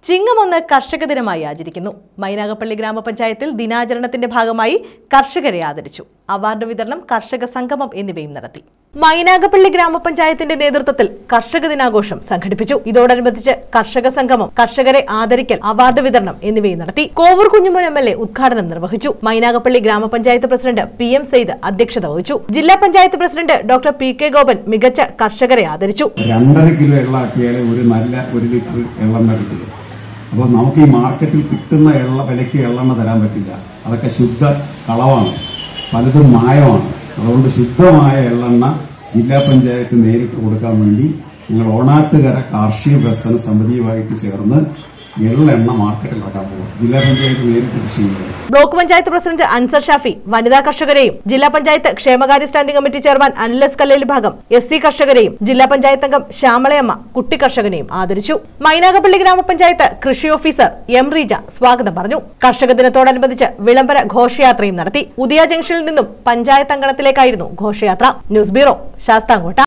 ചിങ്ങമൊന്ന് കർഷക ദിനമായി ആചരിക്കുന്നു മൈനാഗപ്പള്ളി ഗ്രാമപഞ്ചായത്തിൽ ദിനാചരണത്തിന്റെ ഭാഗമായി കർഷകരെ ആദരിച്ചു അവാർഡ് വിതരണം കർഷക സംഗമം എന്നിവയും നടത്തി മൈനാഗപ്പള്ളി ഗ്രാമപഞ്ചായത്തിന്റെ നേതൃത്വത്തിൽ കർഷക ദിനാഘോഷം സംഘടിപ്പിച്ചു ഇതോടനുബന്ധിച്ച് കർഷക സംഗമം കർഷകരെ ആദരിക്കൽ അവാർഡ് വിതരണം എന്നിവയും നടത്തി Kovoor Kunjumon M L A ഉദ്ഘാടനം നിർവഹിച്ചു മൈനാഗപ്പള്ളി ഗ്രാമപഞ്ചായത്ത് പ്രസിഡന്റ് പി എം സെയ്ദ് അധ്യക്ഷത വഹിച്ചു ജില്ലാ panchayat president doctor P K Gopan മികച്ച കർഷകരെ ആദരിച്ചു രണ്ടര കിലോ എള്ള ആക്കിയാൽ ഒരു നല്ല ഒരു ലിറ്റർ എള്ളെണ്ണ കിട്ടുള്ളൂ അപ്പോൾ നമുക്ക് ഈ മാർക്കറ്റിൽ കിട്ടുന്ന എള്ള വിലയ്ക്ക് എള്ളെണ്ണ തരാൻ പറ്റില്ല അതൊക്കെ ശുദ്ധ കളവാണ് പലതും മായമാണ് അതുകൊണ്ട് ശുദ്ധമായ എള്ളെണ്ണ ജില്ലാ പഞ്ചായത്ത് നേരിട്ട് കൊടുക്കാൻ വേണ്ടി ഞങ്ങൾ ഓണാട്ടുകര കാർഷിക വികസന സമിതിയുമായിട്ട് ചേർന്ന് എള്ളെണ്ണ മാർക്കറ്റിൽ ഇറക്കാൻ പോകും ജില്ലാ പഞ്ചായത്ത് നേരിട്ട് കൃഷി ചെയ്യുന്നത് ബ്ലോക്ക് പഞ്ചായത്ത് പ്രസിഡന്റ് അൻസർ ഷാഫി വനിതാ കർഷകരെയും ജില്ലാ പഞ്ചായത്ത് ക്ഷേമകാര്യ standing committee chairman Anilas Kalleli ഭാഗം എസ് സി കർഷകരെയും ജില്ലാ പഞ്ചായത്ത് അംഗം ശ്യാമളയമ്മ കുട്ടി കർഷകനെയും ആദരിച്ചു മൈനാഗപ്പള്ളി ഗ്രാമപഞ്ചായത്ത് കൃഷി ഓഫീസർ എം റീജ സ്വാഗതം പറഞ്ഞു കർഷക ദിനത്തോടനുബന്ധിച്ച് വിളംബര ഘോഷയാത്രയും നടത്തി ഉദിയ ജംഗ്ഷനിൽ നിന്നും പഞ്ചായത്ത് അങ്കണത്തിലേക്കായിരുന്നു ഘോഷയാത്ര ന്യൂസ് ബ്യൂറോ ശാസ്താംകോട്ട